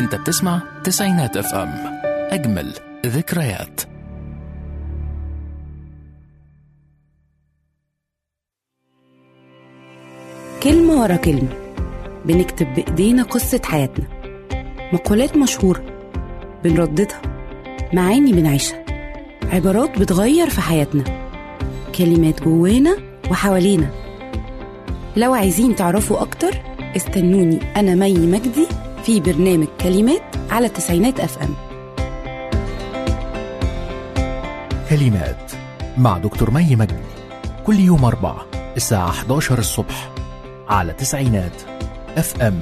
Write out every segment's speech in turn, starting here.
انت بتسمع تسعينات اف ام اجمل ذكريات كلمة ورا كلمة بنكتب بإيدينا قصة حياتنا مقولات مشهورة بنرددها معاني بنعيشها عبارات بتغير في حياتنا كلمات جوانا وحوالينا لو عايزين تعرفوا أكتر استنوني أنا مي مجدي في برنامج كلمات على التسعينات أف أم كلمات مع دكتور مي مجدي كل يوم أربع الساعة 11 الصبح على تسعينات اف ام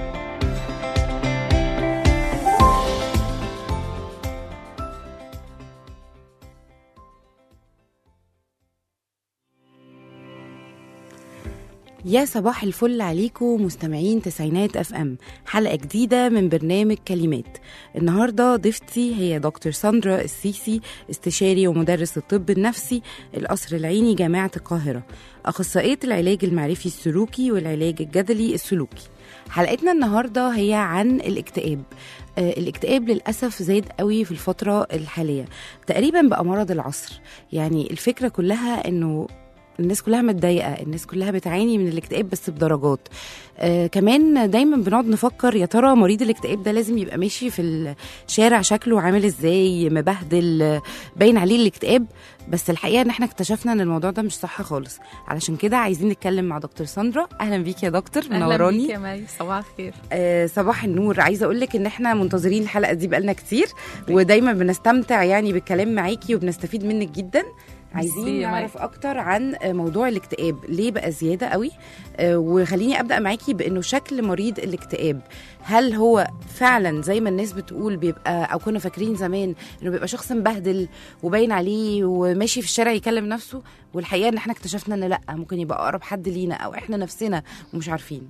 يا صباح الفل عليكم مستمعين تسعينات اف ام حلقه جديده من برنامج كلمات النهارده ضيفتي هي دكتور ساندرا السيسي استشاري ومدرس الطب النفسي القصر العيني جامعه القاهره اخصائيه العلاج المعرفي السلوكي والعلاج الجدلي السلوكي حلقتنا النهارده هي عن الاكتئاب آه، الاكتئاب للاسف زاد قوي في الفتره الحاليه تقريبا بقى مرض العصر يعني الفكره كلها انه الناس كلها متضايقه الناس كلها بتعاني من الاكتئاب بس بدرجات آه كمان دايما بنقعد نفكر يا ترى مريض الاكتئاب ده لازم يبقى ماشي في الشارع شكله عامل ازاي مبهدل آه، باين عليه الاكتئاب بس الحقيقه ان احنا اكتشفنا ان الموضوع ده مش صح خالص علشان كده عايزين نتكلم مع دكتور ساندرا اهلا بيك يا دكتور اهلا منوراني بيك يا مي صباح الخير آه، صباح النور عايزه اقول لك ان احنا منتظرين الحلقه دي بقالنا كتير ودايما بنستمتع يعني بالكلام معاكي وبنستفيد منك جدا عايزين ميرسي يا مي. نعرف اكتر عن آه، موضوع الاكتئاب ليه بقى زياده قوي آه، وخليني ابدا معاكي بانه شكل مريض الاكتئاب هل هو فعلا زي ما الناس بتقول بيبقى او كنا فاكرين زمان انه بيبقى شخص مبهدل وباين عليه وماشي في الشارع يكلم نفسه والحقيقه ان احنا اكتشفنا ان لا ممكن يبقى اقرب حد لينا او احنا نفسنا ومش عارفين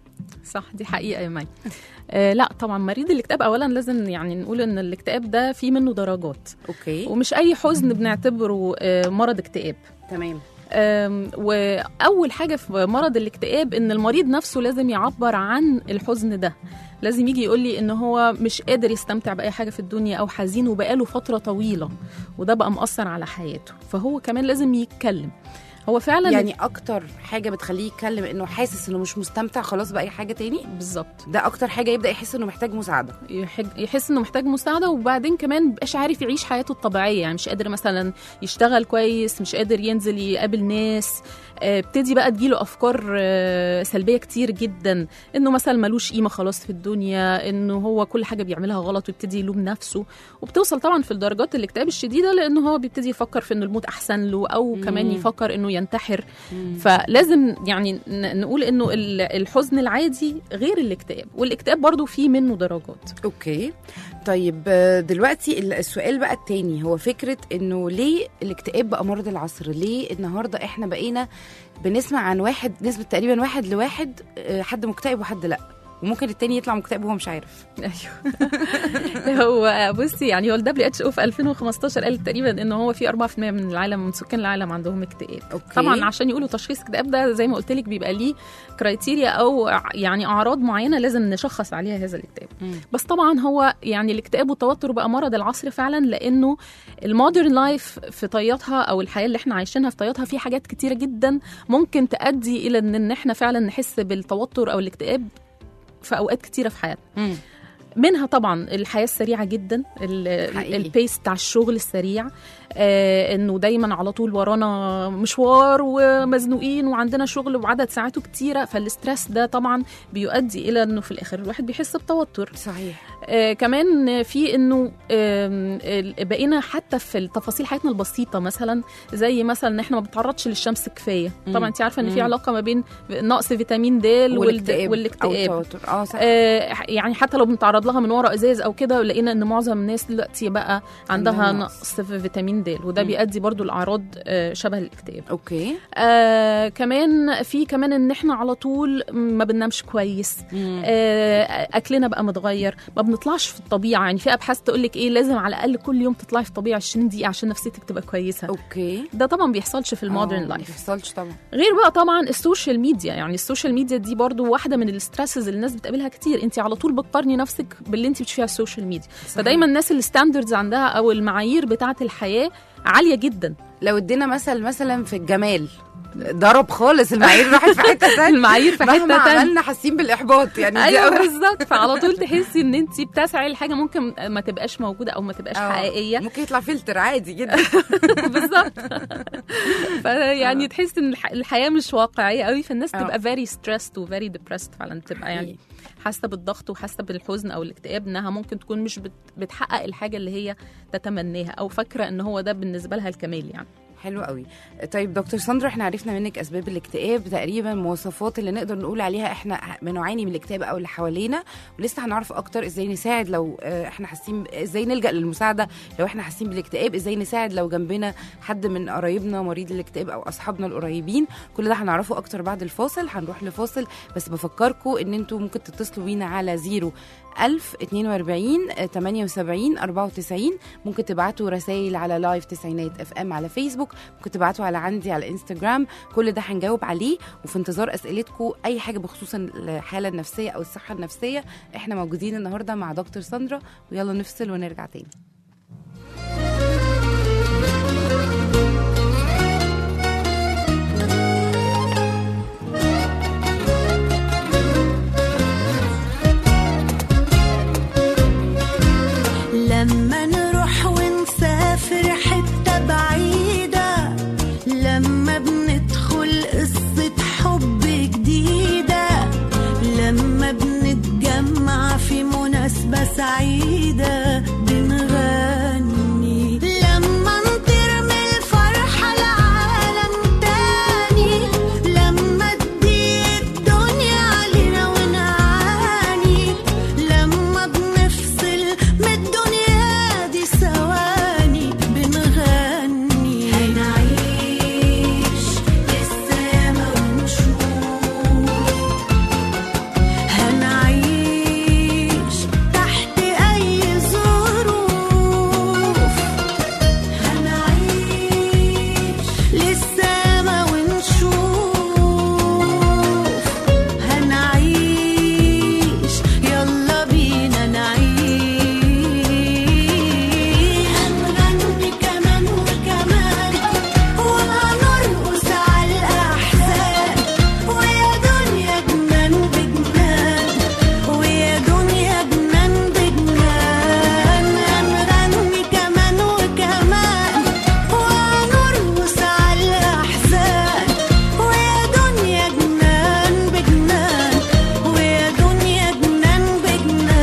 صح دي حقيقه يا مي آه لا طبعا مريض الاكتئاب اولا لازم يعني نقول ان الاكتئاب ده في منه درجات اوكي ومش اي حزن بنعتبره آه مرض اكتئاب تمام آم، واول حاجه في مرض الاكتئاب ان المريض نفسه لازم يعبر عن الحزن ده لازم يجي يقول لي ان هو مش قادر يستمتع باي حاجه في الدنيا او حزين وبقاله فتره طويله وده بقى مأثر على حياته فهو كمان لازم يتكلم هو فعلا يعني اكتر حاجه بتخليه يتكلم انه حاسس انه مش مستمتع خلاص باي حاجه تاني بالظبط ده اكتر حاجه يبدا يحس انه محتاج مساعده يحج- يحس انه محتاج مساعده وبعدين كمان مبقاش عارف يعيش حياته الطبيعيه يعني مش قادر مثلا يشتغل كويس مش قادر ينزل يقابل ناس آه، ابتدي بقى تجيله افكار آه، سلبيه كتير جدا انه مثلا ملوش قيمه خلاص في الدنيا انه هو كل حاجه بيعملها غلط ويبتدي يلوم نفسه وبتوصل طبعا في الدرجات الاكتئاب الشديده لانه هو بيبتدي يفكر في انه الموت احسن له او كمان مم. يفكر انه ينتحر فلازم يعني ن- نقول انه ال- الحزن العادي غير الاكتئاب والاكتئاب برضو فيه منه درجات اوكي طيب آه، دلوقتي ال- السؤال بقى التاني هو فكره انه ليه الاكتئاب بقى مرض العصر ليه النهارده احنا بقينا بنسمع عن واحد نسبه تقريبا واحد لواحد آه، حد مكتئب وحد لا وممكن التاني يطلع مكتئب وهو مش عارف ايوه هو بصي يعني هو الدبليو اتش او في 2015 قال تقريبا ان هو في 4% من العالم من سكان العالم عندهم اكتئاب أوكي. طبعا عشان يقولوا تشخيص اكتئاب ده زي ما قلت لك بيبقى ليه كرايتيريا او يعني اعراض معينه لازم نشخص عليها هذا الاكتئاب بس طبعا هو يعني الاكتئاب والتوتر بقى مرض العصر فعلا لانه المودرن لايف في طياتها او الحياه اللي احنا عايشينها في طياتها في حاجات كتيره جدا ممكن تؤدي الى ان إن احنا فعلا نحس بالتوتر او الاكتئاب في اوقات كتيره في حياتنا مم. منها طبعا الحياه السريعه جدا ال- حقيقي. البيس بتاع الشغل السريع آه انه دايما على طول ورانا مشوار ومزنوقين وعندنا شغل وعدد ساعاته كتيره فالاسترس ده طبعا بيؤدي الى انه في الاخر الواحد بيحس بتوتر صحيح آه كمان في انه آم، ال- بقينا حتى في التفاصيل حياتنا البسيطه مثلا زي مثلا ان احنا ما بنتعرضش للشمس كفايه مم. طبعا انت عارفه ان مم. في علاقه ما بين نقص فيتامين د والد- والاكتئاب او التوتر اه صح آه، يعني حتى لو بنتعرض لها من ورا ازاز او كده لقينا ان معظم الناس دلوقتي بقى عندها عندها نقص. نقص في فيتامين د وده مم. بيؤدي برضو لاعراض آه، شبه الاكتئاب اوكي آه كمان في كمان ان احنا على طول ما بننامش كويس مم. آه اكلنا بقى متغير ما بنطلعش في الطبيعه يعني في ابحاث تقول لك ايه لازم على الاقل كل يوم تطلعي في الطبيعه 20 دقيقه عشان نفسيتك تبقى كويسه اوكي ده طبعا بيحصلش في آه، المودرن ما لايف بيحصلش طبعا غير بقى طبعا السوشيال ميديا يعني السوشيال ميديا دي برضو واحده من الستريسز اللي الناس بتقابلها كتير انت على طول بتقارني نفسك باللي انت بتشوفيه على السوشيال ميديا فدايما الناس الستاندردز عندها او المعايير بتاعه الحياه عاليه جدا لو ادينا مثل مثلا في الجمال ضرب خالص المعايير راحت في حته ثانيه المعايير في مهما حته تانية عملنا حاسين بالاحباط يعني دي ايوه أول- بالظبط فعلى طول تحسي ان انت بتسعي لحاجه ممكن ما تبقاش موجوده او ما تبقاش آه، حقيقيه ممكن يطلع فلتر عادي جدا بالظبط فيعني تحس ان الح- الحياه مش واقعيه قوي فالناس آه. تبقى فيري ستريسد وفيري ديبرست فعلا تبقى يعني حاسه بالضغط وحاسه بالحزن او الاكتئاب انها ممكن تكون مش بت- بتحقق الحاجه اللي هي تتمناها او فاكره ان هو ده بالنسبه لها الكمال يعني حلو قوي طيب دكتور ساندرا احنا عرفنا منك اسباب الاكتئاب تقريبا مواصفات اللي نقدر نقول عليها احنا بنعاني من الاكتئاب او اللي حوالينا ولسه هنعرف اكتر ازاي نساعد لو آه، احنا حاسين ازاي نلجا للمساعده لو احنا حاسين بالاكتئاب ازاي نساعد لو جنبنا حد من قرايبنا مريض الاكتئاب او اصحابنا القريبين كل ده هنعرفه اكتر بعد الفاصل هنروح لفاصل بس بفكركم ان انتوا ممكن تتصلوا بينا على 0 1000 42 آه، 78 94 ممكن تبعتوا رسائل على لايف تسعينات اف ام على فيسبوك ممكن تبعتوا على عندي على انستجرام كل ده هنجاوب عليه وفي انتظار اسئلتكم اي حاجه بخصوص الحاله النفسيه او الصحه النفسيه احنا موجودين النهارده مع دكتور ساندرا ويلا نفصل ونرجع تاني لما نروح ونسافر حتة بعيدة لما بندخل قصة حب جديدة لما بنتجمع في مناسبة سعيدة بنغني لما نطير من الفرحة لعالم تاني لما تضيق الدنيا علينا ونعاني لما بنفصل من الدنيا دي ثواني بنغني هنعيش للسما ونشوف هنعيش تحت أي ظروف هنعيش للسما ونشوف هنعيش يلا بينا نعيش هنغني كمان وكمان وهنرقص على الأحزان ويا دنيا جنان بجنان ويا دنيا جنان بجنان هنغني كمان وكمان وهنرقص على الأحزان ويا دنيا جنان بجنان ويا دنيا جنان بجنان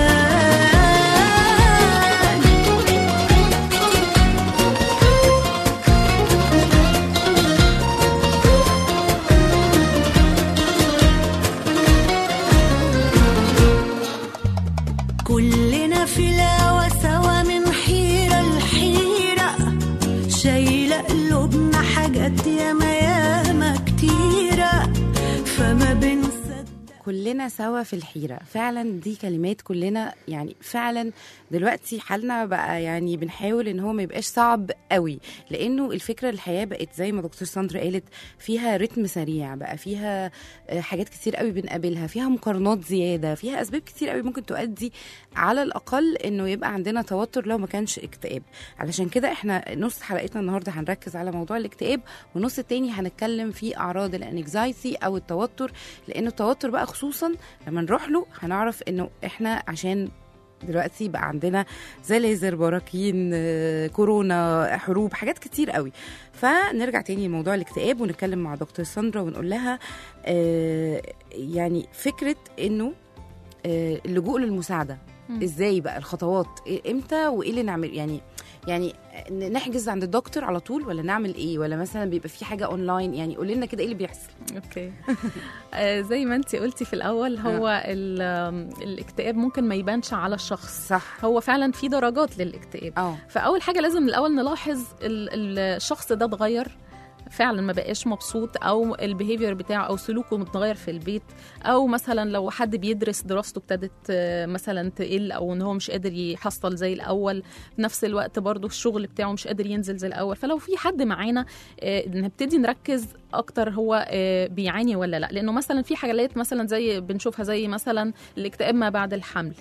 كلنا في الهوا سوا من حيرة لحيرة شايلة قلوبنا حاجات ياما ياما كتيرة فما بنصدق كلنا سوا في الحيرة فعلا دي كلمات كلنا يعني فعلا دلوقتي حالنا بقى يعني بنحاول ان هو ما يبقاش صعب قوي لانه الفكرة الحياة بقت زي ما دكتور ساندرا قالت فيها رتم سريع بقى فيها آه، حاجات كتير قوي بنقابلها فيها مقارنات زيادة فيها اسباب كتير قوي ممكن تؤدي على الاقل انه يبقى عندنا توتر لو ما كانش اكتئاب علشان كده احنا نص حلقتنا النهارده هنركز على موضوع الاكتئاب والنص التاني هنتكلم في اعراض الانكزايتي او التوتر لانه التوتر بقى خصوصا لما نروح له هنعرف انه احنا عشان دلوقتي بقى عندنا زلازل براكين آه، كورونا حروب حاجات كتير قوي فنرجع تاني لموضوع الاكتئاب ونتكلم مع دكتور ساندرا ونقول لها آه، يعني فكره انه آه، اللجوء للمساعده مم. ازاي بقى الخطوات إيه- امتى وايه اللي نعمل يعني يعني نحجز عند الدكتور على طول ولا نعمل ايه ولا مثلا بيبقى في حاجه اونلاين يعني قولي لنا كده ايه اللي بيحصل اوكي آه، زي ما انت قلتي في الاول هو ال- آم، الاكتئاب ممكن ما يبانش على الشخص صح هو فعلا في درجات للاكتئاب اه فاول حاجه لازم الاول نلاحظ ال- ال- الشخص ده اتغير فعلا ما بقاش مبسوط او البيهيفير بتاعه او سلوكه متغير في البيت او مثلا لو حد بيدرس دراسته ابتدت آه، مثلا تقل او ان هو مش قادر يحصل زي الاول في نفس الوقت برضه الشغل بتاعه مش قادر ينزل زي الاول فلو في حد معانا آه، نبتدي نركز اكتر هو آه، بيعاني ولا لا لانه مثلا في حاجات مثلا زي بنشوفها زي مثلا الاكتئاب ما بعد الحمل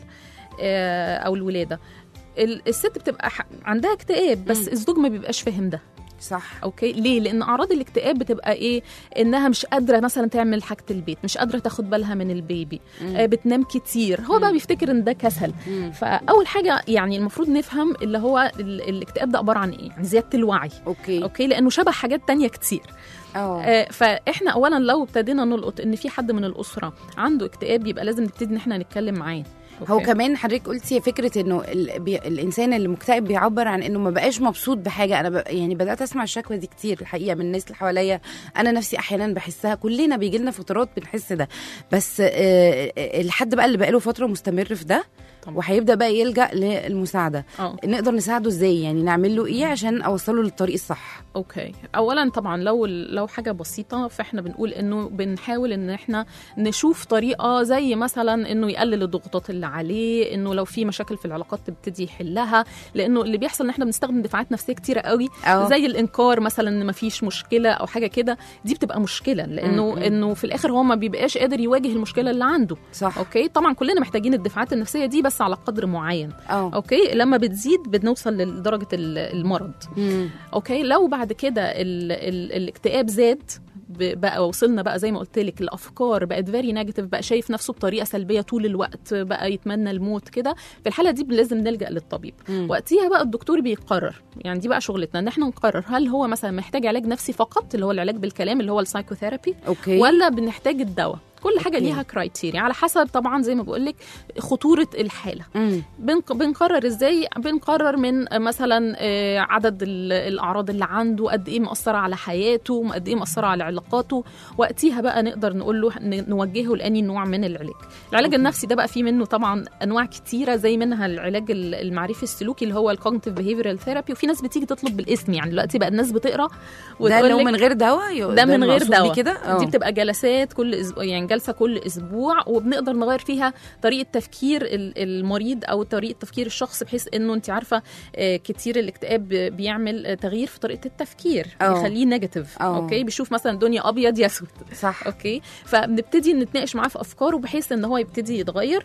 آه، او الولاده ال- الست بتبقى ح- عندها اكتئاب بس مم. الزوج ما بيبقاش فاهم ده صح اوكي ليه لان اعراض الاكتئاب بتبقى ايه انها مش قادره مثلا تعمل حاجه البيت مش قادره تاخد بالها من البيبي آه بتنام كتير هو بقى بيفتكر ان ده كسل مم. فاول حاجه يعني المفروض نفهم اللي هو ال- الاكتئاب ده عباره عن ايه يعني زياده الوعي اوكي اوكي لانه شبه حاجات تانية كتير اه آه، فاحنا اولا لو ابتدينا نلقط ان في حد من الاسره عنده اكتئاب يبقى لازم نبتدي ان احنا نتكلم معاه هو أوكي؟ كمان حضرتك قلتي فكره انه ال... بي... الانسان اللي مكتئب بيعبر عن انه ما بقاش مبسوط بحاجه انا ب... يعني بدات اسمع الشكوى دي كتير الحقيقه من الناس اللي حواليا انا نفسي احيانا بحسها كلنا بيجي لنا فترات بنحس ده بس آه، آه، الحد بقى اللي بقاله فتره مستمر في ده طبعا. وهيبدا بقى يلجا للمساعده اه نقدر نساعده ازاي يعني نعمل له ايه عشان اوصله للطريق الصح اوكي اولا طبعا لو لو حاجه بسيطه فاحنا بنقول انه بنحاول ان احنا نشوف طريقه زي مثلا انه يقلل الضغوطات اللي عليه انه لو في مشاكل في العلاقات تبتدي يحلها لانه اللي بيحصل ان احنا بنستخدم دفاعات نفسيه كتيره قوي اه زي الانكار مثلا ان مفيش مشكله او حاجه كده دي بتبقى مشكله لانه م- م. انه في الاخر هو ما بيبقاش قادر يواجه المشكله اللي عنده صح اوكي طبعا كلنا محتاجين الدفاعات النفسيه دي بس على قدر معين اه اوكي لما بتزيد بنوصل لدرجه ال- المرض مم. اوكي لو بعد كده ال ال الاكتئاب زاد ب- بقى وصلنا بقى زي ما قلت لك الافكار بقت فيري نيجاتيف بقى شايف نفسه بطريقه سلبيه طول الوقت بقى يتمنى الموت كده في الحاله دي لازم نلجا للطبيب مم. وقتها بقى الدكتور بيقرر يعني دي بقى شغلتنا ان احنا نقرر هل هو مثلا محتاج علاج نفسي فقط اللي هو العلاج بالكلام اللي هو السايكوثيرابي اوكي ولا بنحتاج الدواء كل حاجه أوكي. ليها كرايتيريا على حسب طبعا زي ما بقول لك خطوره الحاله مم. بنق- بنقرر ازاي بنقرر من مثلا آه، عدد ال- الاعراض اللي عنده قد ايه مأثره على حياته قد ايه مأثره على علاقاته وقتها بقى نقدر نقول له ن- نوجهه لاني نوع من العلاج العلاج أوكي. النفسي ده بقى فيه منه طبعا انواع كتيره زي منها العلاج ال- المعرفي السلوكي اللي هو الكوجنيتيف بيهيفيرال ثيرابي وفي ناس بتيجي تطلب بالاسم يعني دلوقتي بقى الناس بتقرا ده وتقول لو لك من غير دواء ده من غير المقصود بيه دواء كده دي آه. بتبقى جلسات كل اسبوع يعني جلسه كل اسبوع وبنقدر نغير فيها طريقه تفكير ال- المريض او طريقه تفكير الشخص بحيث انه انت عارفه آه، كتير الاكتئاب بيعمل آه، تغيير في طريقه التفكير أه. بيخليه نيجاتيف أه. اوكي بيشوف مثلا الدنيا ابيض يا اسود صح اوكي فبنبتدي نتناقش معاه في افكاره بحيث ان هو يبتدي يتغير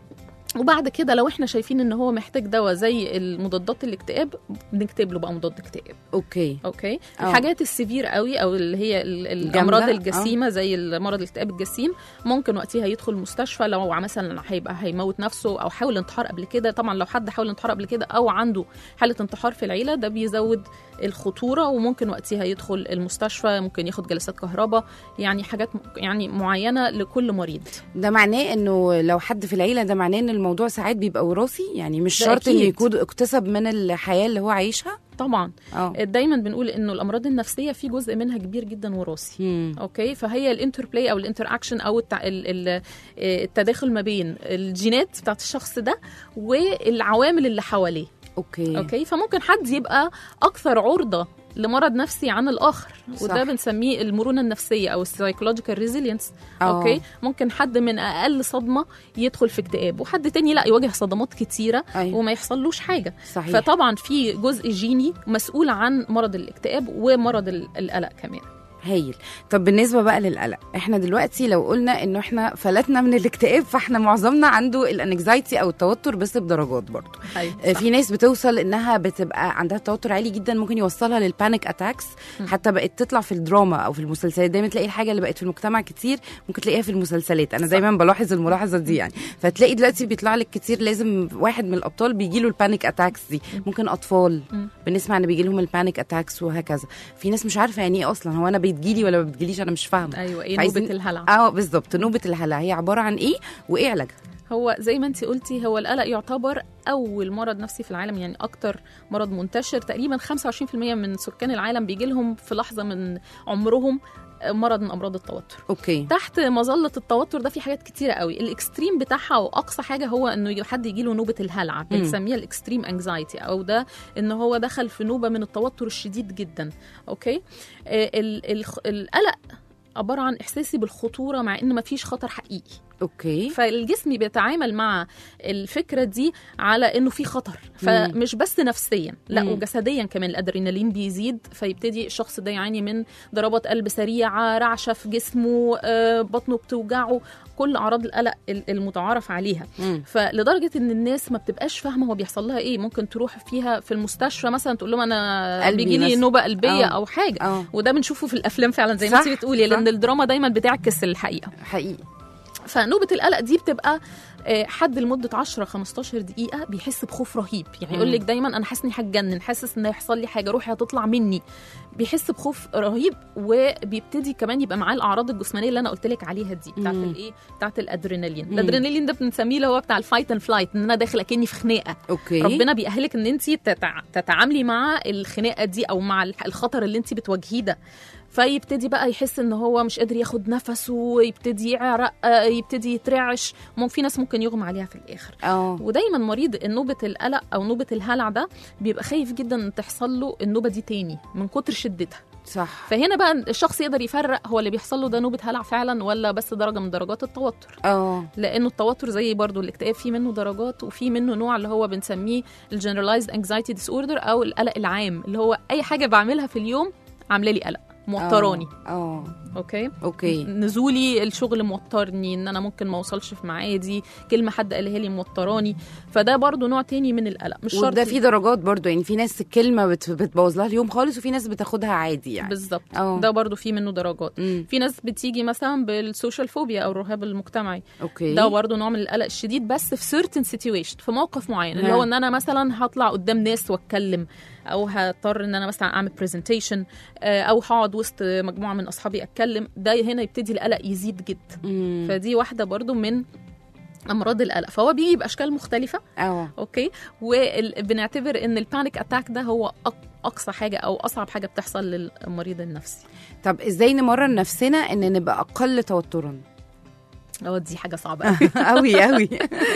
وبعد كده لو احنا شايفين ان هو محتاج دواء زي المضادات الاكتئاب بنكتب له بقى مضاد اكتئاب اوكي اوكي أه. الحاجات السيفير قوي او اللي هي ال- الجامدة، الامراض أه. الجسيمه زي المرض الاكتئاب الجسيم ممكن وقتها يدخل مستشفى لو مثلا هيبقى هيموت نفسه او حاول انتحار قبل كده طبعا لو حد حاول انتحار قبل كده او عنده حاله انتحار في العيله ده بيزود الخطوره وممكن وقتها يدخل المستشفى ممكن ياخد جلسات كهرباء يعني حاجات م- يعني معينه لكل مريض ده معناه انه لو حد في العيله ده معناه ان الموضوع ساعات بيبقى وراثي يعني مش ده شرط انه أكيد. يكون اكتسب من الحياه اللي هو عايشها طبعا اه دايما بنقول انه الامراض النفسيه في جزء منها كبير جدا وراثي مم. اوكي فهي الانتربلاي او الانتر اكشن او التع... ال... ال... التداخل ما بين الجينات بتاعت الشخص ده والعوامل اللي حواليه اوكي اوكي فممكن حد يبقى اكثر عرضه لمرض نفسي عن الاخر صح. وده بنسميه المرونه النفسيه او السايكولوجيكال ريزيلينس آه. اوكي ممكن حد من اقل صدمه يدخل في اكتئاب وحد تاني لا يواجه صدمات كتيره أيوة. وما يحصلوش حاجه صحيح فطبعا في جزء جيني مسؤول عن مرض الاكتئاب ومرض ال- القلق كمان هايل طب بالنسبه بقى للقلق احنا دلوقتي لو قلنا انه احنا فلتنا من الاكتئاب فاحنا معظمنا عنده الانكزايتي او التوتر بس بدرجات برضه أيوة. في ناس بتوصل انها بتبقى عندها توتر عالي جدا ممكن يوصلها للبانيك اتاكس حتى بقت تطلع في الدراما او في المسلسلات دايما تلاقي الحاجه اللي بقت في المجتمع كتير ممكن تلاقيها في المسلسلات انا صح. دايما بلاحظ الملاحظه دي يعني فتلاقي دلوقتي بيطلع لك كتير لازم واحد من الابطال بيجي له البانيك اتاكس دي ممكن اطفال مم. بنسمع ان بيجي لهم البانيك اتاكس وهكذا في ناس مش عارفه يعني ايه اصلا هو انا بتجيلي ولا ما بتجيليش انا مش فاهمه ايوه ايه عايزين- نوبه الهلع اه بالظبط نوبه الهلع هي عباره عن ايه وايه علاجها هو زي ما انت قلتي هو القلق يعتبر اول مرض نفسي في العالم يعني اكتر مرض منتشر تقريبا 25% من سكان العالم بيجي لهم في لحظه من عمرهم مرض من امراض التوتر اوكي تحت مظله التوتر ده في حاجات كتيره قوي الاكستريم بتاعها واقصى حاجه هو انه حد يجي له نوبه الهلع بنسميها الاكستريم انكزايتي او ده ان هو دخل في نوبه من التوتر الشديد جدا اوكي آه، ال- الخ- القلق عباره عن احساسي بالخطوره مع ان مفيش خطر حقيقي اوكي فالجسم بيتعامل مع الفكره دي على انه في خطر فمش بس نفسيا لا مم. وجسديا كمان الادرينالين بيزيد فيبتدي الشخص ده يعاني من ضربات قلب سريعه رعشه في جسمه آه، بطنه بتوجعه كل اعراض القلق ال- المتعارف عليها مم. فلدرجه ان الناس ما بتبقاش فاهمه هو بيحصل لها ايه ممكن تروح فيها في المستشفى مثلا تقول لهم انا قلبي بيجي لي مثلا. نوبه قلبيه آه. او حاجه اه وده بنشوفه في الافلام فعلا زي ما صح، انت بتقولي صح. لان الدراما دايما بتعكس الحقيقه حقيقي فنوبه القلق دي بتبقى آه، حد لمده 10 15 دقيقه بيحس بخوف رهيب يعني يقول لك دايما انا حاسس اني هتجنن حاسس ان هيحصل لي حاجه روحي هتطلع مني بيحس بخوف رهيب وبيبتدي كمان يبقى معاه الاعراض الجسمانيه اللي انا قلت لك عليها دي بتاعت مم. الايه بتاعت الادرينالين الادرينالين ده بنسميه اللي هو بتاع الفايت اند فلايت ان انا داخله كاني في خناقه اوكي ربنا بيأهلك ان انت تتع... تتعاملي مع الخناقه دي او مع الح- الخطر اللي انت بتواجهيه ده فيبتدي بقى يحس ان هو مش قادر ياخد نفسه يبتدي يعرق آه، يبتدي يترعش ممكن في ناس ممكن يغمى عليها في الاخر اه ودايما مريض نوبه القلق او نوبه الهلع ده بيبقى خايف جدا ان تحصل له النوبه دي تاني من كتر شدتها صح فهنا بقى الشخص يقدر يفرق هو اللي بيحصل له ده نوبه هلع فعلا ولا بس درجه من درجات التوتر اه لانه التوتر زي برضو الاكتئاب فيه منه درجات وفي منه نوع اللي هو بنسميه الجنرالايزد انكزايتي ديس اوردر او القلق العام اللي هو اي حاجه بعملها في اليوم عامله لي قلق موتراني اه آه. اوكي اوكي نزولي الشغل موترني ان انا ممكن ما اوصلش في ميعادي كلمه حد قالها لي موتراني فده برضو نوع تاني من القلق مش شرط وده في درجات برضو يعني في ناس الكلمه بت- بتبوظ لها اليوم خالص وفي ناس بتاخدها عادي يعني بالظبط اه. ده برضو في منه درجات مم. في ناس بتيجي مثلا بالسوشيال فوبيا او الرهاب المجتمعي اوكي ده برضه نوع من القلق الشديد بس في certain situation في موقف معين اللي ها. هو ان انا مثلا هطلع قدام ناس واتكلم او هضطر ان انا مثلا اعمل برزنتيشن او هقعد وسط مجموعه من اصحابي اتكلم ده هنا يبتدي القلق يزيد جدا مم. فدي واحده برضه من امراض القلق فهو بيجي باشكال مختلفه اه اوكي وبنعتبر ان البانيك اتاك ده هو أق- اقصى حاجه او اصعب حاجه بتحصل للمريض النفسي طب ازاي نمرن نفسنا ان نبقى اقل توترا اه دي حاجه صعبه قوي قوي قوي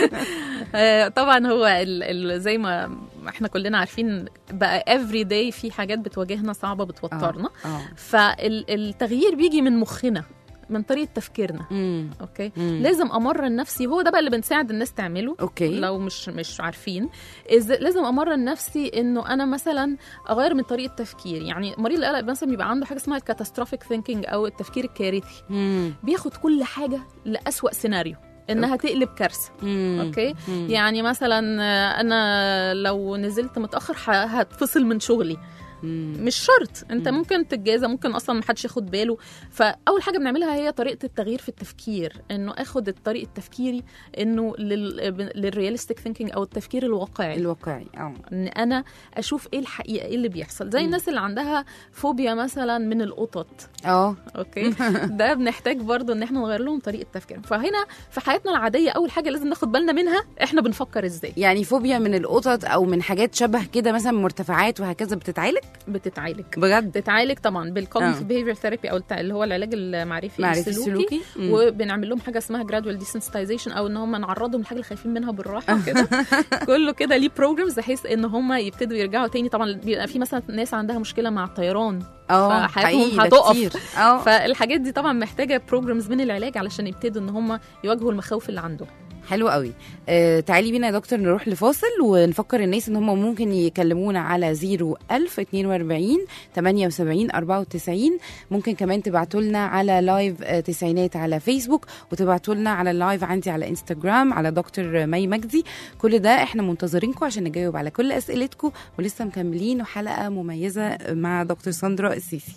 آه، طبعا هو ال ال زي ما احنا كلنا عارفين بقى every day في حاجات بتواجهنا صعبه بتوترنا اه فالتغيير بيجي من مخنا من طريقه تفكيرنا مم. اوكي مم. لازم امرن نفسي هو ده بقى اللي بنساعد الناس تعمله اوكي لو مش مش عارفين إز لازم امرن نفسي انه انا مثلا اغير من طريقه تفكيري يعني مريض القلق مثلا بيبقى عنده حاجه اسمها الكاتاستروفيك ثينكينج او التفكير الكارثي مم. بياخد كل حاجه لاسوأ سيناريو انها تقلب كارثه مم. اوكي مم. يعني مثلا آه، انا لو نزلت متاخر ه- هتفصل من شغلي مم. مش شرط انت ممكن تتجازى ممكن اصلا محدش ياخد باله فاول حاجه بنعملها هي طريقه التغيير في التفكير انه اخد طريقه تفكيري انه للرياليستيك ثينكينج او التفكير الواقعي الواقعي اه ان انا اشوف ايه الحقيقه ايه اللي بيحصل زي الناس اللي عندها فوبيا مثلا من القطط اه اوكي ده بنحتاج برضو ان احنا نغير لهم طريقه تفكيرهم فهنا في حياتنا العاديه اول حاجه لازم ناخد بالنا منها احنا بنفكر ازاي يعني فوبيا من القطط او من حاجات شبه كده مثلا مرتفعات وهكذا بتتعالج بتتعالج بجد بتتعالج طبعا بالكوجنيتيف آه. بيهيفير ثيرابي او التع- اللي هو العلاج المعرفي معرفي السلوكي السلوكي مم. وبنعمل لهم حاجه اسمها جرادوال ديسنسيتايزيشن او ان هم نعرضهم لحاجه اللي خايفين منها بالراحه كده كله كده ليه بروجرامز بحيث ان هم يبتدوا يرجعوا تاني طبعا بيبقى في مثلا ناس عندها مشكله مع الطيران اه فحياتهم حقيقي ده هتقف. كتير. اه فالحاجات دي طبعا محتاجه بروجرامز من العلاج علشان يبتدوا ان هم يواجهوا المخاوف اللي عندهم حلو قوي آه تعالي بينا يا دكتور نروح لفاصل ونفكر الناس ان هم ممكن يكلمونا على 01000 42 78 94 ممكن كمان تبعتوا لنا على لايف آه، تسعينات على فيسبوك وتبعتوا لنا على اللايف عندي على انستغرام على دكتور مي مجدي كل ده احنا منتظرينكم عشان نجاوب على كل اسئلتكم ولسه مكملين وحلقه مميزه مع دكتور ساندرا السيسي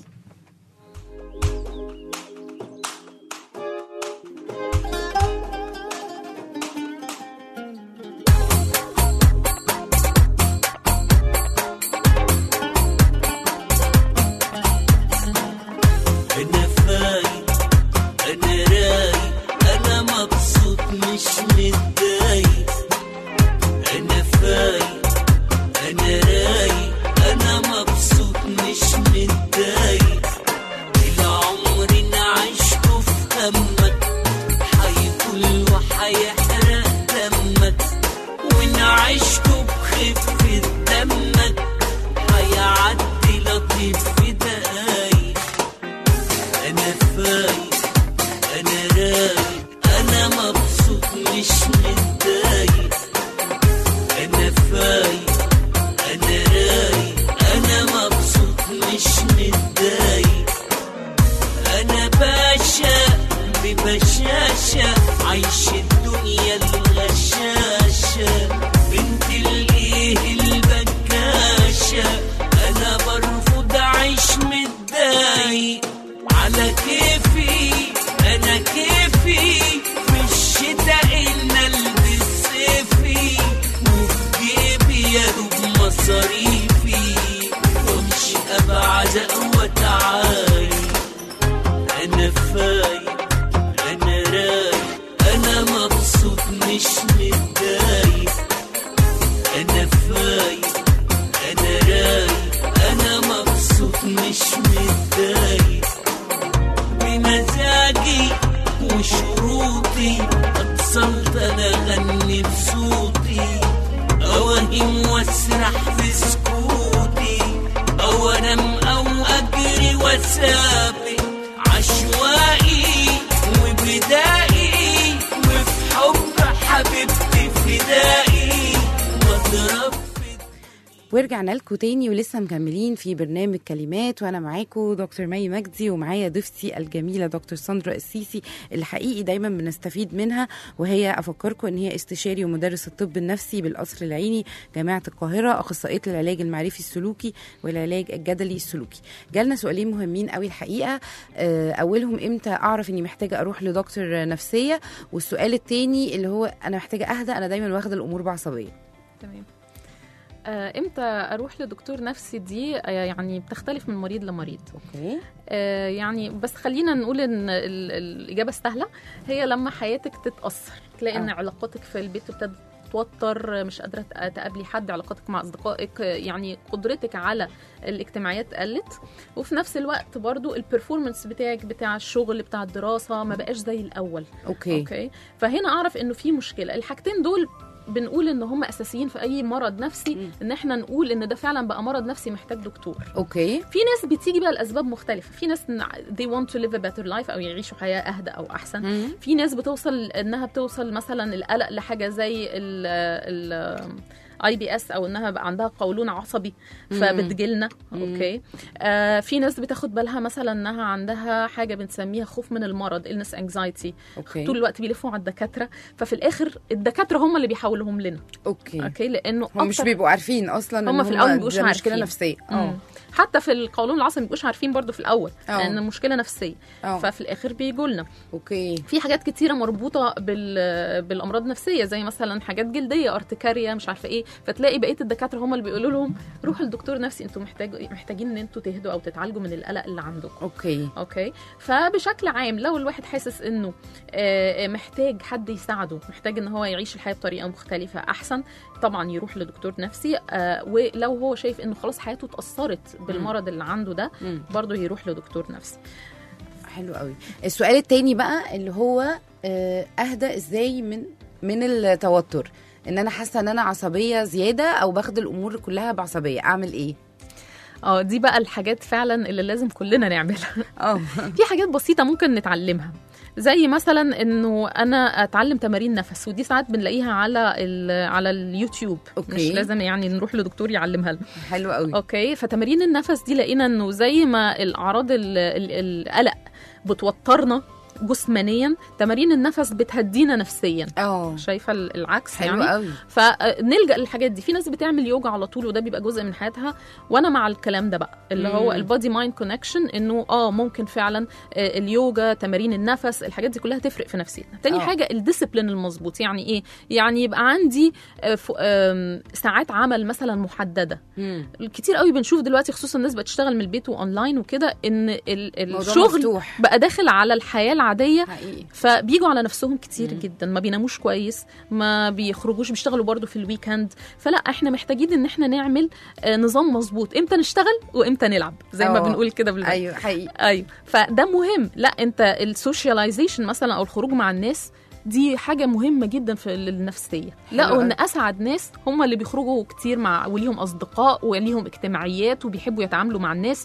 انا فايق انا رايق انا مبسوط مش متضايق عشته بخفة دمك هيعدي لطيف في دقايق انا فايق انا رايق انا مبسوط مش متضايق انا فايق انا رايق انا مبسوط مش متضايق انا باشا ببشاشة عايش الدنيا الغشاشة بنت الايه البكاشة انا برفض اعيش متضايق على كيفي انا كيفي في الشتاء ان البس صيفي وفي جيبي يا دوب مصاريفي وامشي ابعد واتعايق انا فايق انا رايق انا مبسوط مش متضايق انا فايق انا رايق انا مبسوط مش متضايق بمزاجي وشروطي اتصلت انا اغني بصوتي اوهم واسرح في سكوتي او انام او اجري واسابق عشوائي وبدائي وفي حب حبيبتي فدائي واضرب في ورجعنا لكم تاني ولسه مكملين في برنامج كلمات وانا معاكم دكتور مي مجدي ومعايا ضيفتي الجميله دكتور ساندرا السيسي اللي حقيقي دايما بنستفيد منها وهي افكركم ان هي استشاري ومدرس الطب النفسي بالقصر العيني جامعه القاهره اخصائيه العلاج المعرفي السلوكي والعلاج الجدلي السلوكي جالنا سؤالين مهمين قوي الحقيقه آه، اولهم امتى اعرف اني محتاجه اروح لدكتور نفسيه والسؤال التاني اللي هو انا محتاجه اهدى انا دايما واخده الامور بعصبيه تمام آه، امتى اروح لدكتور نفسي دي آه، يعني بتختلف من مريض لمريض اوكي آه، يعني بس خلينا نقول ان ال- الاجابه السهله هي لما حياتك تتاثر تلاقي ان آه. علاقاتك في البيت ابتدت تتوتر مش قادره تق- تقابلي حد علاقاتك مع اصدقائك آه، يعني قدرتك على الاجتماعيات قلت وفي نفس الوقت برضو البرفورمانس بتاعك بتاع الشغل بتاع الدراسه ما بقاش زي الاول اوكي, اوكي فهنا اعرف انه في مشكله الحاجتين دول بنقول ان هم اساسيين في اي مرض نفسي مم. ان احنا نقول ان ده فعلا بقى مرض نفسي محتاج دكتور اوكي في ناس بتيجي بقى لاسباب مختلفه في ناس ن- they want to live a better life او يعيشوا حياه اهدى او احسن مم. في ناس بتوصل انها بتوصل مثلا القلق لحاجه زي ال ال اي بي اس او انها بقى عندها قولون عصبي فبتجيلنا اوكي آه في ناس بتاخد بالها مثلا انها عندها حاجه بنسميها خوف من المرض illness anxiety اوكي طول الوقت بيلفوا على الدكاتره ففي الاخر الدكاتره هم اللي بيحولهم لنا اوكي اوكي لانه هم مش أكتر- بيبقوا عارفين اصلا هم إن في الأول ده مبيبقوش مشكله عارفين. نفسيه مم. اه حتى في القولون العصبي مبيبقوش عارفين برضو في الاول أه. لان مشكله نفسيه اه ففي الاخر بيجوا لنا اوكي في حاجات كتيره مربوطه بال... بالامراض النفسيه زي مثلا حاجات جلديه ارتكاريا مش عارفه ايه فتلاقي بقيه الدكاتره هم اللي بيقولوا لهم روحوا لدكتور نفسي انتوا محتاج محتاجين ان انتوا تهدوا او تتعالجوا من القلق اللي عندكم اوكي اوكي فبشكل عام لو الواحد حاسس انه آه، محتاج حد يساعده محتاج ان هو يعيش الحياه بطريقه مختلفه احسن طبعا يروح لدكتور نفسي آه، ولو هو شايف انه خلاص حياته اتاثرت بالمرض اللي عنده ده مم. برضه يروح لدكتور نفسي حلو قوي السؤال التاني بقى اللي هو آه، اهدى ازاي من من التوتر ان انا حاسه ان انا عصبيه زياده او باخد الامور كلها بعصبيه اعمل ايه اه دي بقى الحاجات فعلا اللي لازم كلنا نعملها اه في حاجات بسيطه ممكن نتعلمها زي مثلا انه انا اتعلم تمارين نفس ودي ساعات بنلاقيها على ال- على اليوتيوب أوكي. مش لازم يعني نروح لدكتور يعلمها لنا حلو قوي اوكي فتمارين النفس دي لقينا انه زي ما الاعراض ال- ال- القلق بتوترنا جسمانيا تمارين النفس بتهدينا نفسيا اه شايفه ال- العكس حلو يعني قوي فنلجا للحاجات دي في ناس بتعمل يوجا على طول وده بيبقى جزء من حياتها وانا مع الكلام ده بقى اللي هو مم. البادي مايند كونكشن انه اه ممكن فعلا آه، اليوجا تمارين النفس الحاجات دي كلها تفرق في نفسيتنا تاني آه. حاجه الديسيبلين المظبوط يعني ايه يعني يبقى عندي آه، ف- آم، ساعات عمل مثلا محدده مم. كتير قوي بنشوف دلوقتي خصوصا الناس بتشتغل من البيت واونلاين وكده ان ال- الموضوع الشغل مفتوح بقى داخل على الحياه العاديه حقيقي فبيجوا على نفسهم كتير مم. جدا ما بيناموش كويس ما بيخرجوش بيشتغلوا برضو في الويكند فلا احنا محتاجين ان احنا نعمل آه، نظام مظبوط امتى نشتغل وامتى نلعب زي ما أه. بنقول كده بالبلد ايوه حقيقي ايوه فده مهم لا انت السوشياليزيشن مثلا او الخروج مع الناس دي حاجه مهمه جدا في النفسيه لقوا ان أوي. اسعد ناس هم اللي بيخرجوا كتير مع وليهم اصدقاء وليهم اجتماعيات وبيحبوا يتعاملوا مع الناس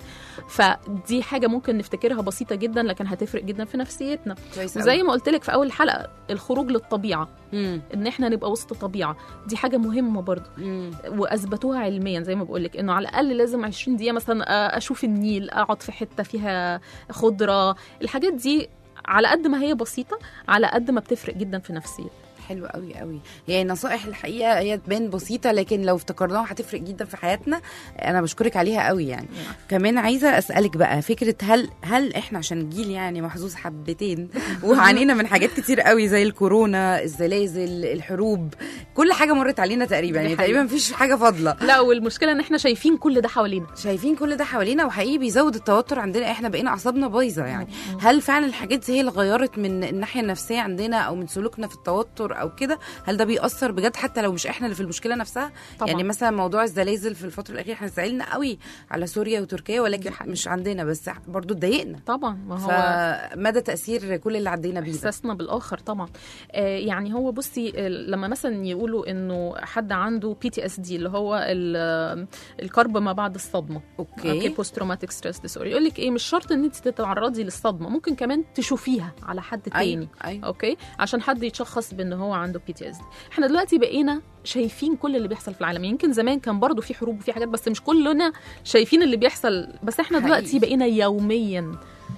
فدي حاجه ممكن نفتكرها بسيطه جدا لكن هتفرق جدا في نفسيتنا كويس وزي ما قلت لك في اول الحلقه الخروج للطبيعه ما ان احنا نبقى وسط طبيعه دي حاجه مهمه برضو واثبتوها علميا زي ما بقول لك انه على الاقل لازم 20 دقيقه مثلا آه، اشوف النيل اقعد في حته فيها خضره الحاجات دي على قد ما هي بسيطه على قد ما بتفرق جدا في نفسيتنا حلو قوي قوي يعني نصائح الحقيقه هي تبان بسيطه لكن لو افتكرناها هتفرق جدا في حياتنا انا بشكرك عليها قوي يعني كمان عايزه اسالك بقى فكره هل هل احنا عشان جيل يعني محظوظ حبتين وعانينا من حاجات كتير قوي زي الكورونا الزلازل الحروب كل حاجه مرت علينا تقريبا يعني دي تقريبا حقيقة. مفيش حاجه فاضله لا والمشكله ان احنا شايفين كل ده حوالينا شايفين كل ده حوالينا وحقيقي بيزود التوتر عندنا احنا بقينا اعصابنا بايظه يعني هل فعلا الحاجات دي هي اللي غيرت من الناحيه النفسيه عندنا او من سلوكنا في التوتر او كده هل ده بيأثر بجد حتى لو مش احنا اللي في المشكله نفسها طبعا. يعني مثلا موضوع الزلازل في الفتره الاخيره احنا زعلنا قوي على سوريا وتركيا ولكن مش عندنا بس برضو اتضايقنا طبعا ما هو فمدى تاثير كل اللي عدينا بيه ده احساسنا بالاخر طبعا آه يعني هو بصي آه، لما مثلا يقولوا انه حد عنده بي تي اس دي اللي هو ال- آه، الكرب ما بعد الصدمه اوكي اوكي بوست تروماتيك ستريس ديسوردر يقول لك ايه مش شرط ان انت تتعرضي للصدمه ممكن كمان تشوفيها على حد تاني ايوه ايوه اوكي عشان حد يتشخص بان هو عنده بي تي اس دي احنا دلوقتي بقينا شايفين كل اللي بيحصل في العالم يمكن زمان كان برضو في حروب وفي حاجات بس مش كلنا شايفين اللي بيحصل بس احنا حقيقي. دلوقتي بقينا يوميا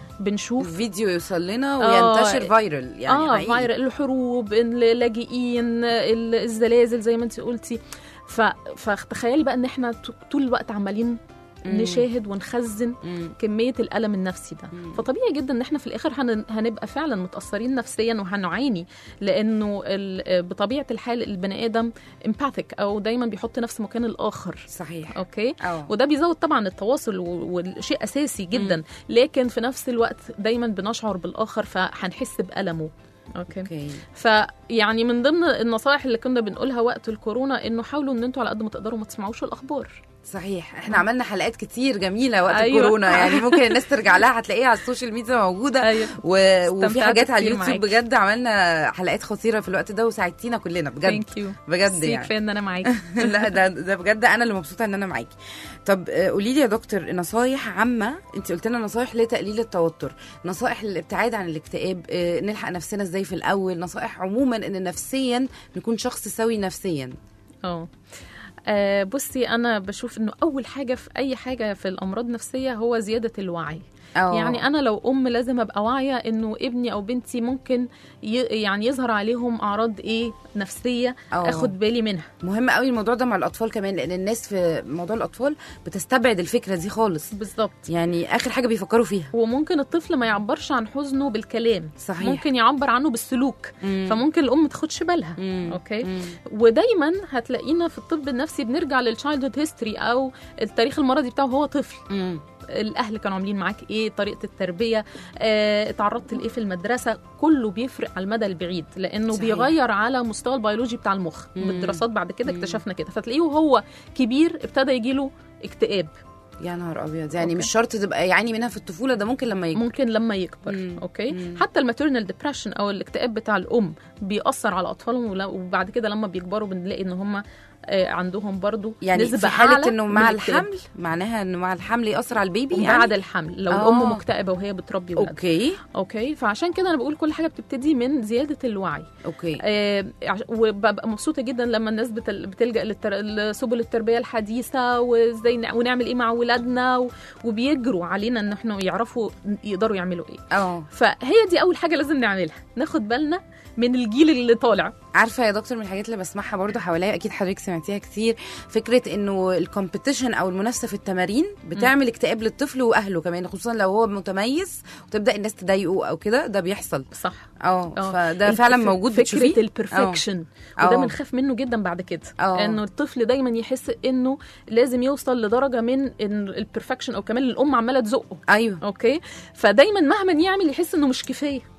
بنشوف فيديو يوصل لنا آه، وينتشر فايرال يعني اه حقيقي. فايرال الحروب اللاجئين ال- الزلازل زي ما انت قلتي ف... فتخيلي بقى ان احنا ط- طول الوقت عمالين مم. نشاهد ونخزن مم. كميه الالم النفسي ده مم. فطبيعي جدا ان احنا في الاخر هن... هنبقى فعلا متاثرين نفسيا وهنعاني لانه ال... بطبيعه الحال البني ادم امباثيك او دايما بيحط نفسه مكان الاخر صحيح اوكي اه وده بيزود طبعا التواصل و- والشيء اساسي جدا لكن في نفس الوقت دايما بنشعر بالاخر فهنحس بالمه اوكي اوكي فيعني من ضمن النصائح اللي كنا بنقولها وقت الكورونا انه حاولوا ان انتوا على قد ما تقدروا ما تسمعوش الاخبار صحيح احنا عملنا حلقات كتير جميله وقت أيوة. الكورونا يعني ممكن الناس ترجع لها هتلاقيها على السوشيال ميديا موجوده ايوه و... وفي استمتعت حاجات على كتير اليوتيوب معاكي. بجد عملنا حلقات خطيره في الوقت ده وساعدتينا كلنا بجد ثانك يو بجد يعني كفايه ان انا معاكي لا ده ده بجد انا اللي مبسوطه ان انا معاكي طب آه، قولي لي يا دكتور نصايح عامه انت قلت لنا نصايح لتقليل التوتر نصائح للابتعاد عن الاكتئاب آه، نلحق نفسنا ازاي في الاول نصائح عموما ان نفسيا نكون شخص سوي نفسيا اه آه، بصي انا بشوف انه اول حاجه في اي حاجه في الامراض النفسيه هو زياده الوعي أو يعني انا لو ام لازم ابقى واعيه انه ابني او بنتي ممكن ي... يعني يظهر عليهم اعراض ايه نفسيه أو. اخد بالي منها مهم قوي الموضوع ده مع الاطفال كمان لان الناس في موضوع الاطفال بتستبعد الفكره دي خالص بالظبط يعني اخر حاجه بيفكروا فيها وممكن الطفل ما يعبرش عن حزنه بالكلام صحيح ممكن يعبر عنه بالسلوك مم. فممكن الام ما تاخدش بالها مم. اوكي مم. ودايما هتلاقينا في الطب النفسي بنرجع للتشايلدهود هيستوري او التاريخ المرضي بتاعه هو طفل مم. الاهل كانوا عاملين معاك ايه طريقه التربيه آه، اتعرضت لايه في المدرسه كله بيفرق على المدى البعيد لانه صحيح. بيغير على مستوى البيولوجي بتاع المخ مم. بالدراسات بعد كده مم. اكتشفنا كده فتلاقيه وهو كبير ابتدى يجيله اكتئاب يا نهار ابيض يعني أوكي. مش شرط تبقى يعاني منها في الطفوله ده ممكن لما يكبر ممكن لما يكبر مم. اوكي مم. حتى الماتيرنال ديبرشن او الاكتئاب بتاع الام بيأثر على اطفالهم ول- وبعد كده لما بيكبروا بنلاقي ان هم عندهم برضو يعني نسبة في حاله أعلى انه من مع الاكتئاب. الحمل معناها انه مع الحمل ياثر على البيبي وبعد يعني الحمل لو آه. الام مكتئبه وهي بتربي ولادها اوكي اوكي فعشان كده انا بقول كل حاجه بتبتدي من زياده الوعي اوكي آه عش- وببقى مبسوطه جدا لما الناس بتل... بتلجا للتر... لسبل التربيه الحديثه وازاي ن... ونعمل ايه مع ولادنا و... وبيجروا علينا ان احنا يعرفوا يقدروا يعملوا ايه اه فهي دي اول حاجه لازم نعملها ناخد بالنا من الجيل اللي طالع عارفه يا دكتور من الحاجات اللي بسمعها برضو حواليا اكيد حضرتك سمعتيها كتير فكره انه الكومبيتيشن او المنافسه في التمارين بتعمل اكتئاب للطفل واهله كمان خصوصا لو هو متميز وتبدا الناس تضايقه او كده ده بيحصل صح اه آه. فده الف- فعلا موجود فكره بتشوفيه البرفكشن آه. وده آه. بنخاف منه جدا بعد كده آه. انه الطفل دايما يحس انه لازم يوصل لدرجه من ان البرفكشن او كمان الام عماله تزقه ايوه اوكي فدايما مهما يعمل يحس انه مش كفايه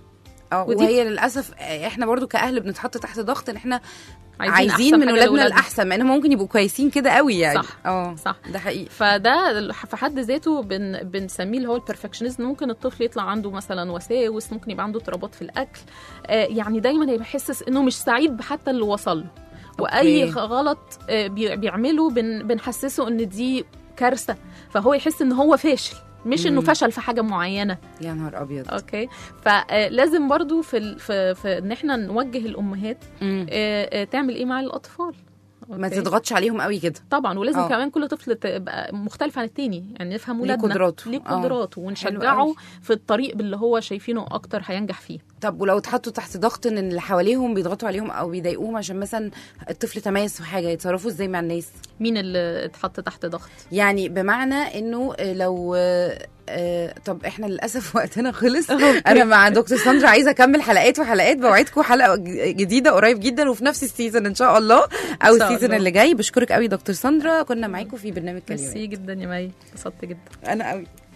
اه ودي- وهي للاسف آه، احنا برضو كاهل بنتحط تحت ضغط ان احنا عايزين, عايزين, أحسن من حاجة ولادنا لأولادنا. الاحسن مع انهم ممكن يبقوا كويسين كده قوي يعني صح. اه صح. ده حقيقي فده في حد ذاته بن بنسميه اللي هو البرفكشنزم ممكن الطفل يطلع عنده مثلا وساوس ممكن يبقى عنده اضطرابات في الاكل آه يعني دايما يبقى حاسس انه مش سعيد بحتى اللي وصل له واي أوكي. خ- غلط آه بي- بيعمله بن بنحسسه ان دي كارثه فهو يحس ان هو فاشل مش انه مم. فشل في حاجه معينه يا نهار ابيض اوكي فلازم برضو في ال- في, في ان احنا نوجه الامهات مم. آه، آه، تعمل ايه مع الاطفال ما أوكي؟ تضغطش عليهم قوي كده طبعا ولازم آه. أوه. كمان كل طفل تبقى مختلف عن التاني يعني نفهم ليه ولادنا قدراته. ليه آه. قدراته حلو ونشجعه قوي. في الطريق اللي هو شايفينه اكتر هينجح فيه طب ولو اتحطوا تحت ضغط ان اللي حواليهم بيضغطوا عليهم او بيضايقوهم عشان مثلا الطفل تميز في حاجه يتصرفوا ازاي مع الناس مين اللي اتحط تحت ضغط يعني بمعنى انه لو آه، طب احنا للاسف وقتنا خلص انا مع دكتور ساندرا عايزه اكمل حلقات وحلقات بوعدكم حلقه ج- جديده قريب جدا وفي نفس السيزون ان شاء الله او إن شاء السيزون الله. اللي جاي بشكرك قوي دكتور ساندرا كنا معاكم في برنامج كلمات ميرسي جدا يا مي انبسطت جدا انا قوي